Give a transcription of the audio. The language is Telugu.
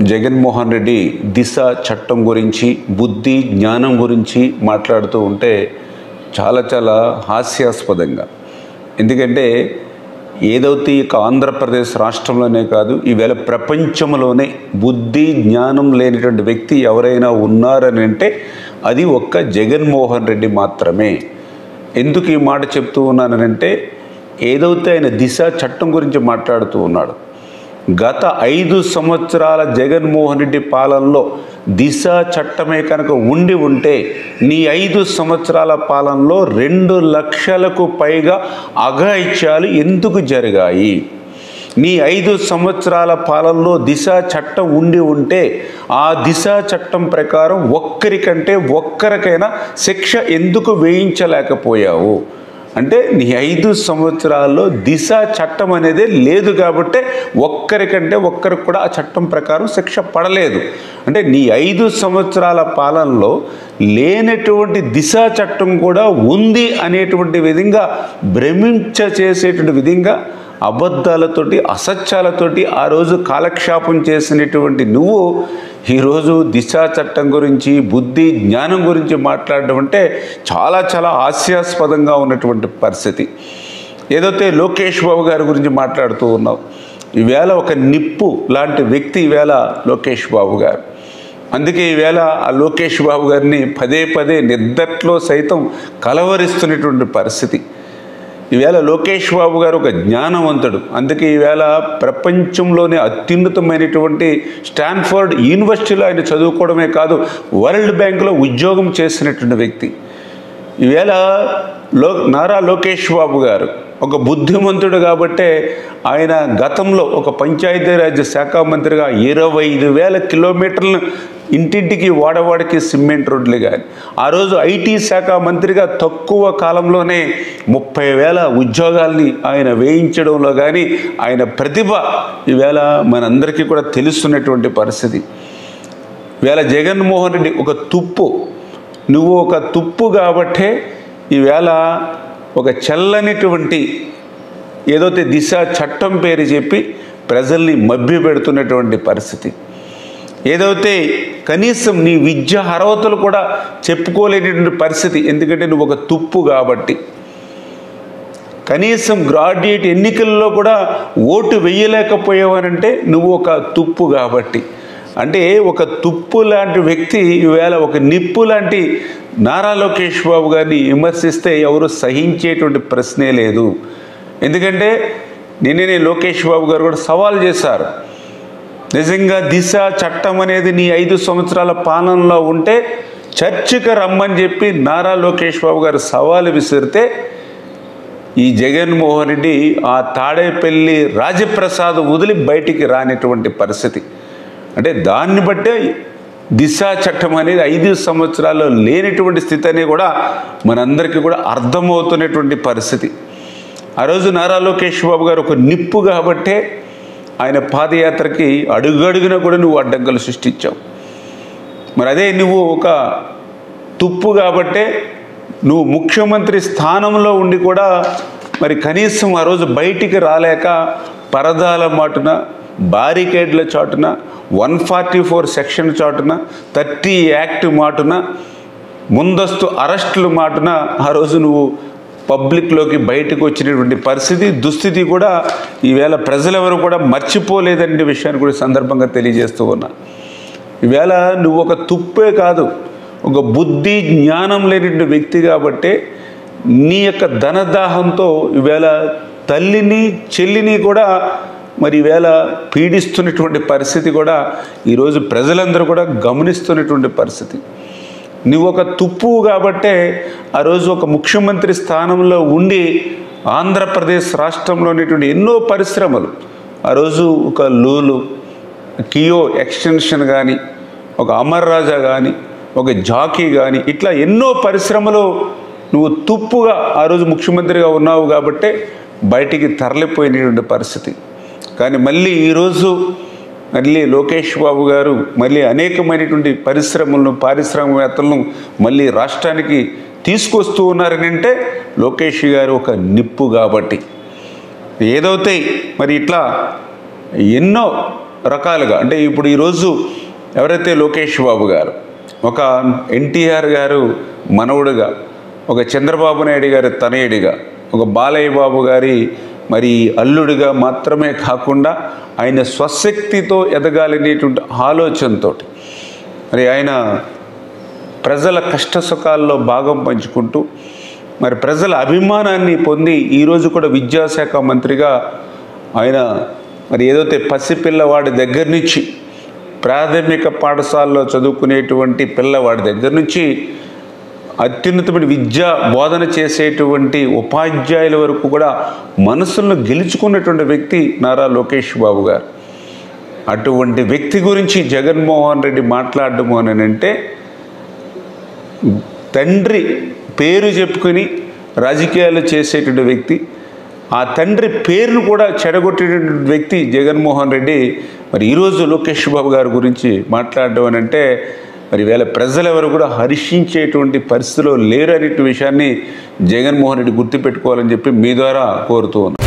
జగన్మోహన్ రెడ్డి దిశ చట్టం గురించి బుద్ధి జ్ఞానం గురించి మాట్లాడుతూ ఉంటే చాలా చాలా హాస్యాస్పదంగా ఎందుకంటే ఏదైతే ఇక ఆంధ్రప్రదేశ్ రాష్ట్రంలోనే కాదు ఈవేళ ప్రపంచంలోనే బుద్ధి జ్ఞానం లేనిటువంటి వ్యక్తి ఎవరైనా ఉన్నారని అంటే అది ఒక్క జగన్మోహన్ రెడ్డి మాత్రమే ఎందుకు ఈ మాట చెప్తూ ఉన్నానంటే ఏదైతే ఆయన దిశ చట్టం గురించి మాట్లాడుతూ ఉన్నాడు గత ఐదు సంవత్సరాల జగన్మోహన్ రెడ్డి పాలనలో దిశ చట్టమే కనుక ఉండి ఉంటే నీ ఐదు సంవత్సరాల పాలనలో రెండు లక్షలకు పైగా అఘాయిత్యాలు ఎందుకు జరిగాయి నీ ఐదు సంవత్సరాల పాలనలో దిశ చట్టం ఉండి ఉంటే ఆ దిశ చట్టం ప్రకారం ఒక్కరికంటే ఒక్కరికైనా శిక్ష ఎందుకు వేయించలేకపోయావు అంటే నీ ఐదు సంవత్సరాల్లో దిశ చట్టం అనేది లేదు కాబట్టి ఒక్కరికంటే ఒక్కరికి కూడా ఆ చట్టం ప్రకారం శిక్ష పడలేదు అంటే నీ ఐదు సంవత్సరాల పాలనలో లేనటువంటి దిశ చట్టం కూడా ఉంది అనేటువంటి విధంగా భ్రమించ చేసేటువంటి విధంగా అబద్ధాలతోటి అసత్యాలతోటి ఆ రోజు కాలక్షేపం చేసినటువంటి నువ్వు ఈరోజు దిశ చట్టం గురించి బుద్ధి జ్ఞానం గురించి మాట్లాడడం అంటే చాలా చాలా హాస్యాస్పదంగా ఉన్నటువంటి పరిస్థితి ఏదైతే లోకేష్ బాబు గారి గురించి మాట్లాడుతూ ఉన్నావు ఈవేళ ఒక నిప్పు లాంటి వ్యక్తి ఈవేళ లోకేష్ బాబు గారు అందుకే ఈవేళ ఆ లోకేష్ బాబు గారిని పదే పదే నిద్దట్లో సైతం కలవరిస్తున్నటువంటి పరిస్థితి ఈవేళ లోకేష్ బాబు గారు ఒక జ్ఞానవంతుడు అందుకే ఈవేళ ప్రపంచంలోనే అత్యున్నతమైనటువంటి స్టాన్ఫర్డ్ యూనివర్సిటీలో ఆయన చదువుకోవడమే కాదు వరల్డ్ బ్యాంకులో ఉద్యోగం చేసినటువంటి వ్యక్తి ఈవేళ లో నారా లోకేష్ బాబు గారు ఒక బుద్ధిమంతుడు కాబట్టే ఆయన గతంలో ఒక పంచాయతీరాజ్ శాఖ మంత్రిగా ఇరవై ఐదు వేల కిలోమీటర్లను ఇంటింటికి వాడవాడికి సిమెంట్ రోడ్లు కానీ ఆ రోజు ఐటీ శాఖ మంత్రిగా తక్కువ కాలంలోనే ముప్పై వేల ఉద్యోగాల్ని ఆయన వేయించడంలో కానీ ఆయన ప్రతిభ ఈవేళ మనందరికీ కూడా తెలుస్తున్నటువంటి పరిస్థితి ఈవేళ జగన్మోహన్ రెడ్డి ఒక తుప్పు నువ్వు ఒక తుప్పు కాబట్టే ఈవేళ ఒక చల్లనిటువంటి ఏదైతే దిశ చట్టం పేరు చెప్పి ప్రజల్ని మభ్య పెడుతున్నటువంటి పరిస్థితి ఏదైతే కనీసం నీ విద్య అర్హతలు కూడా చెప్పుకోలేనటువంటి పరిస్థితి ఎందుకంటే నువ్వు ఒక తుప్పు కాబట్టి కనీసం గ్రాడ్యుయేట్ ఎన్నికల్లో కూడా ఓటు వేయలేకపోయావనంటే నువ్వు ఒక తుప్పు కాబట్టి అంటే ఒక తుప్పు లాంటి వ్యక్తి ఈవేళ ఒక నిప్పు లాంటి నారా లోకేష్ బాబు గారిని విమర్శిస్తే ఎవరు సహించేటువంటి ప్రశ్నే లేదు ఎందుకంటే నిన్ననే లోకేష్ బాబు గారు కూడా సవాల్ చేశారు నిజంగా దిశ చట్టం అనేది నీ ఐదు సంవత్సరాల పాలనలో ఉంటే చర్చకు రమ్మని చెప్పి నారా లోకేష్ బాబు గారు సవాలు విసిరితే ఈ జగన్మోహన్ రెడ్డి ఆ తాడేపల్లి రాజప్రసాద్ వదిలి బయటికి రానిటువంటి పరిస్థితి అంటే దాన్ని బట్టే దిశ చట్టం అనేది ఐదు సంవత్సరాల్లో లేనటువంటి స్థితి అని కూడా మనందరికీ కూడా అర్థమవుతున్నటువంటి పరిస్థితి ఆ రోజు నారా లోకేష్ బాబు గారు ఒక నిప్పు కాబట్టే ఆయన పాదయాత్రకి అడుగడుగున కూడా నువ్వు అడ్డంకులు సృష్టించావు మరి అదే నువ్వు ఒక తుప్పు కాబట్టే నువ్వు ముఖ్యమంత్రి స్థానంలో ఉండి కూడా మరి కనీసం ఆ రోజు బయటికి రాలేక పరదాల మాటున బారికేడ్ల చాటున వన్ ఫార్టీ ఫోర్ సెక్షన్ చాటున థర్టీ యాక్ట్ మాటున ముందస్తు అరెస్టుల మాటున ఆ రోజు నువ్వు పబ్లిక్లోకి బయటకు వచ్చినటువంటి పరిస్థితి దుస్థితి కూడా ఈవేళ ప్రజలెవరు కూడా మర్చిపోలేదనే విషయాన్ని కూడా ఈ సందర్భంగా తెలియజేస్తూ ఉన్నా ఈవేళ నువ్వు ఒక తుప్పే కాదు ఒక బుద్ధి జ్ఞానం లేని వ్యక్తి కాబట్టే నీ యొక్క ధనదాహంతో ఈవేళ తల్లిని చెల్లిని కూడా మరి ఈవేళ పీడిస్తున్నటువంటి పరిస్థితి కూడా ఈరోజు ప్రజలందరూ కూడా గమనిస్తున్నటువంటి పరిస్థితి నువ్వు ఒక తుప్పు కాబట్టే ఆ రోజు ఒక ముఖ్యమంత్రి స్థానంలో ఉండి ఆంధ్రప్రదేశ్ రాష్ట్రంలో ఉన్నటువంటి ఎన్నో పరిశ్రమలు ఆ రోజు ఒక లూలు కియో ఎక్స్టెన్షన్ కానీ ఒక అమర్ రాజా కానీ ఒక జాకీ కానీ ఇట్లా ఎన్నో పరిశ్రమలు నువ్వు తుప్పుగా ఆ రోజు ముఖ్యమంత్రిగా ఉన్నావు కాబట్టే బయటికి తరలిపోయినటువంటి పరిస్థితి కానీ మళ్ళీ ఈరోజు మళ్ళీ లోకేష్ బాబు గారు మళ్ళీ అనేకమైనటువంటి పరిశ్రమలను పారిశ్రామికవేత్తలను మళ్ళీ రాష్ట్రానికి తీసుకొస్తూ ఉన్నారని అంటే లోకేష్ గారు ఒక నిప్పు కాబట్టి ఏదైతే మరి ఇట్లా ఎన్నో రకాలుగా అంటే ఇప్పుడు ఈరోజు ఎవరైతే లోకేష్ బాబు గారు ఒక ఎన్టీఆర్ గారు మనవుడుగా ఒక చంద్రబాబు నాయుడు గారి తనయుడిగా ఒక బాలయ్య బాబు గారి మరి అల్లుడిగా మాత్రమే కాకుండా ఆయన స్వశక్తితో ఎదగాలనేటువంటి ఆలోచనతో మరి ఆయన ప్రజల కష్ట సుఖాల్లో భాగం పంచుకుంటూ మరి ప్రజల అభిమానాన్ని పొంది ఈరోజు కూడా విద్యాశాఖ మంత్రిగా ఆయన మరి ఏదైతే పసిపిల్లవాడి దగ్గర నుంచి ప్రాథమిక పాఠశాలలో చదువుకునేటువంటి పిల్లవాడి దగ్గర నుంచి అత్యున్నతమైన విద్యా బోధన చేసేటువంటి ఉపాధ్యాయుల వరకు కూడా మనసులను గెలుచుకున్నటువంటి వ్యక్తి నారా లోకేష్ బాబు గారు అటువంటి వ్యక్తి గురించి జగన్మోహన్ రెడ్డి మాట్లాడడము అని అంటే తండ్రి పేరు చెప్పుకొని రాజకీయాలు చేసేటువంటి వ్యక్తి ఆ తండ్రి పేరును కూడా చెడగొట్టేటటువంటి వ్యక్తి జగన్మోహన్ రెడ్డి మరి ఈరోజు లోకేష్ బాబు గారి గురించి మాట్లాడడం అని అంటే మరి వేళ ప్రజలెవరు కూడా హర్షించేటువంటి పరిస్థితిలో లేరు అనే విషయాన్ని జగన్మోహన్ రెడ్డి గుర్తుపెట్టుకోవాలని చెప్పి మీ ద్వారా కోరుతూ ఉన్నాను